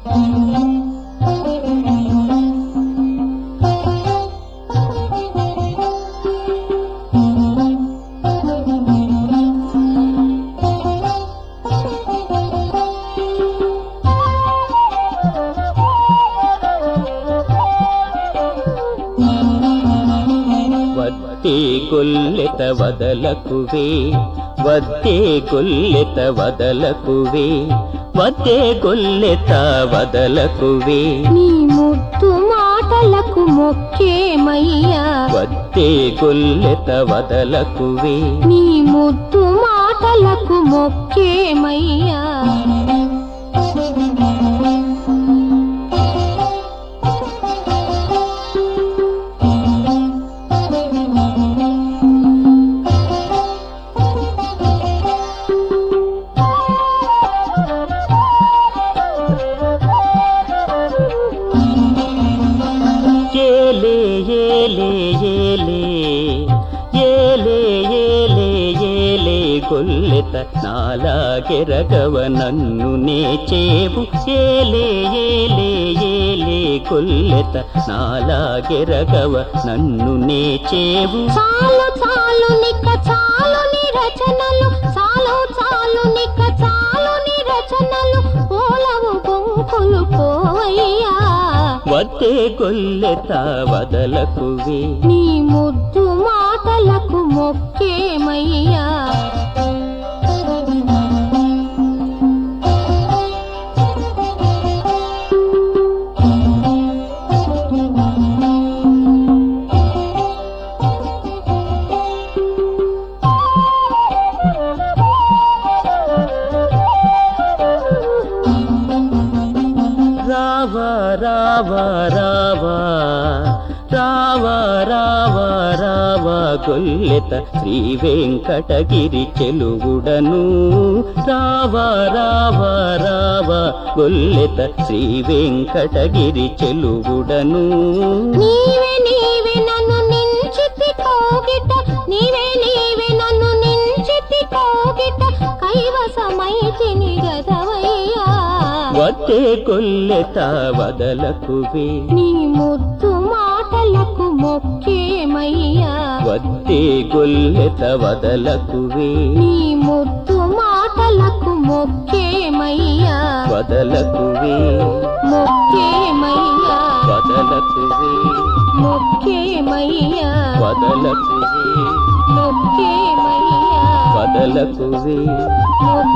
వత్తే గొల్లెత వదలకువే వత్తే గొల్లెత వదలకువే వత్తే గొల్లెత వదలకువే నీ ముద్దు మాటలకు మొక్కేమయ్యా వత్తే గొల్లెత వదలకువే నీ ముద్దు మాటలకు మొక్కేమయ్యా ఏలే ఏలే ఏలే ఏలే ఏలే ఏలే గొల్లెత నాలాగెరగవ నన్ను నే చేవు ఏలే ఏలే ఏలే గొల్లెత నాలాగెరగవ నన్ను నే చేవు చాలు చాలు నిక్క చాలు నీ రచనలు చాలు చాలు నిక్క చాలు నీ రచనలు పోలవు బొంకులు పోవయ్యా వద్దే గొల్లెత వదలకువే నీ ముద్దు మాటలకు మొక్కేమయ్యా రావా రావా రావా రావా రావా రావా గొల్లెత శ్రీ వెంకటగిరి చెలుగుడను రావా రావా రావా గొల్లెత శ్రీ వెంకటగిరి చెలుగుడను నీవే నీవే నన్ను నించితి కోగిట నీవే నీవే నన్ను నించితి కోగిట కైవసమైతిని గదవయ్యా వద్దే గొల్లెత వదలకువే నీ ముద్దు మాటలకు మొక్కేమయ్యా వద్దే గొల్లెత వదలకువే నీ ముద్దు మాటలకు మొక్కేమయ్యా వదలకువే మొక్కేమయ్యా వదలకువే మొక్కేమయ్యా వదలకువే మొక్కేమయ్యా వదలకువే మొక్కేమయ్యా